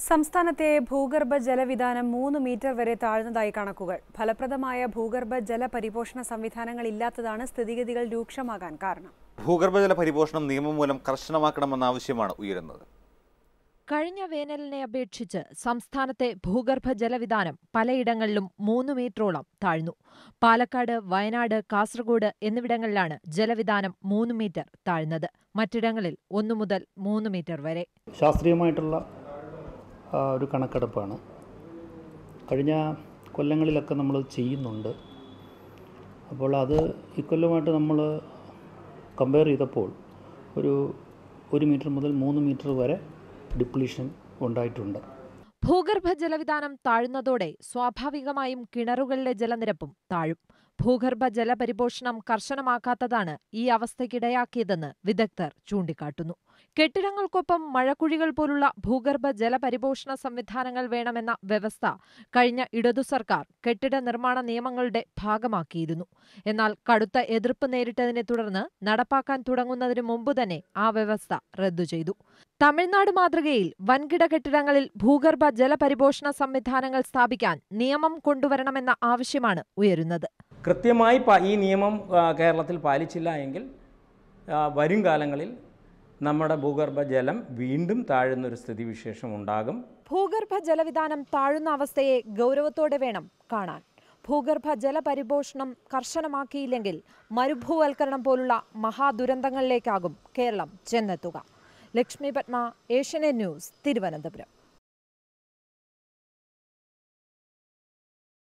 സംസ്ഥാനത്തെ ഭൂഗർഭ ജലവിധാനം മൂന്ന് മീറ്റർ വരെ താഴ്ന്നതായി കണക്കുകൾ ഫലപ്രദമായ ഭൂഗർഭ ജല പരിപോഷണ സംവിധാനങ്ങൾ ഇല്ലാത്തതാണ് സ്ഥിതിഗതികൾ രൂക്ഷമാകാൻ കാരണം ഭൂഗർഭജല പരിപോഷണം നിയമം മൂലം കർശനമാക്കണമെന്ന ആവശ്യമാണ് ഉയരുന്നത് കഴിഞ്ഞ വേനലിനെ അപേക്ഷിച്ച് സംസ്ഥാനത്തെ ഭൂഗർഭ ജലവിധാനം പലയിടങ്ങളിലും മൂന്ന് മീറ്ററോളം താഴ്ന്നു പാലക്കാട് വയനാട് കാസർഗോഡ് എന്നിവിടങ്ങളിലാണ് ജലവിധാനം മൂന്ന് മീറ്റർ താഴ്ന്നത് മറ്റിടങ്ങളിൽ ഒന്നു മുതൽ മൂന്ന് മീറ്റർ വരെ ശാസ്ത്രീയമായിട്ടുള്ള ആ, ഒരു കണക്കെടുപ്പാണ് കഴിഞ്ഞ കൊല്ലങ്ങളിലൊക്കെ നമ്മൾ ചെയ്യുന്നുണ്ട് അപ്പോൾ അത് ഇക്കൊല്ലമായിട്ട് നമ്മൾ കമ്പയർ ചെയ്തപ്പോൾ ഒരു ഒരു മീറ്റർ മുതൽ മൂന്ന് മീറ്റർ വരെ ഡിപ്ലീഷൻ ഉണ്ടായിട്ടുണ്ട് ഭൂഗർഭ ജലവിധാനം താഴുന്നതോടെ സ്വാഭാവികമായും കിണറുകളിലെ ജലനിരപ്പും താഴും ഭൂഗർഭ ജലപരിപോഷണം കർശനമാക്കാത്തതാണ് ഈ അവസ്ഥയ്ക്കിടയാക്കിയതെന്ന് വിദഗ്ധർ ചൂണ്ടിക്കാട്ടുന്നു കെട്ടിടങ്ങൾക്കൊപ്പം മഴക്കുഴികൾ പോലുള്ള ഭൂഗർഭ ജലപരിപോഷണ സംവിധാനങ്ങൾ വേണമെന്ന വ്യവസ്ഥ കഴിഞ്ഞ ഇടതു സർക്കാർ കെട്ടിട നിർമ്മാണ നിയമങ്ങളുടെ ഭാഗമാക്കിയിരുന്നു എന്നാൽ കടുത്ത എതിർപ്പ് നേരിട്ടതിനെ തുടർന്ന് നടപ്പാക്കാൻ തുടങ്ങുന്നതിന് മുമ്പ് തന്നെ ആ വ്യവസ്ഥ റദ്ദു ചെയ്തു തമിഴ്നാട് മാതൃകയിൽ വൻകിട കെട്ടിടങ്ങളിൽ ഭൂഗർഭ ജലപരിപോഷണ സംവിധാനങ്ങൾ സ്ഥാപിക്കാൻ നിയമം കൊണ്ടുവരണമെന്ന ആവശ്യമാണ് ഉയരുന്നത് കൃത്യമായി പ- ഈ നിയമം ആ, കേരളത്തിൽ പാലിച്ചില്ല എങ്കിൽ ആ, വരും കാലങ്ങളിൽ നമ്മുടെ ഭൂഗർഭ ജലം വീണ്ടും താഴുന്നൊരു സ്ഥിതിവിശേഷം ഉണ്ടാകും ഭൂഗർഭ ജലവിധാനം താഴുന്ന അവസ്ഥയെ ഗൗരവത്തോടെ വേണം കാണാൻ ഭൂഗർഭ ജലപരിപോഷണം കർശനമാക്കിയില്ലെങ്കിൽ മരുഭൂവൽക്കരണം പോലുള്ള മഹാദുരന്തങ്ങളിലേക്കാകും കേരളം ചെന്നെത്തുക ലക്ഷ്മി പത്മ ഏഷ്യനെറ്റ് ന്യൂസ് തിരുവനന്തപുരം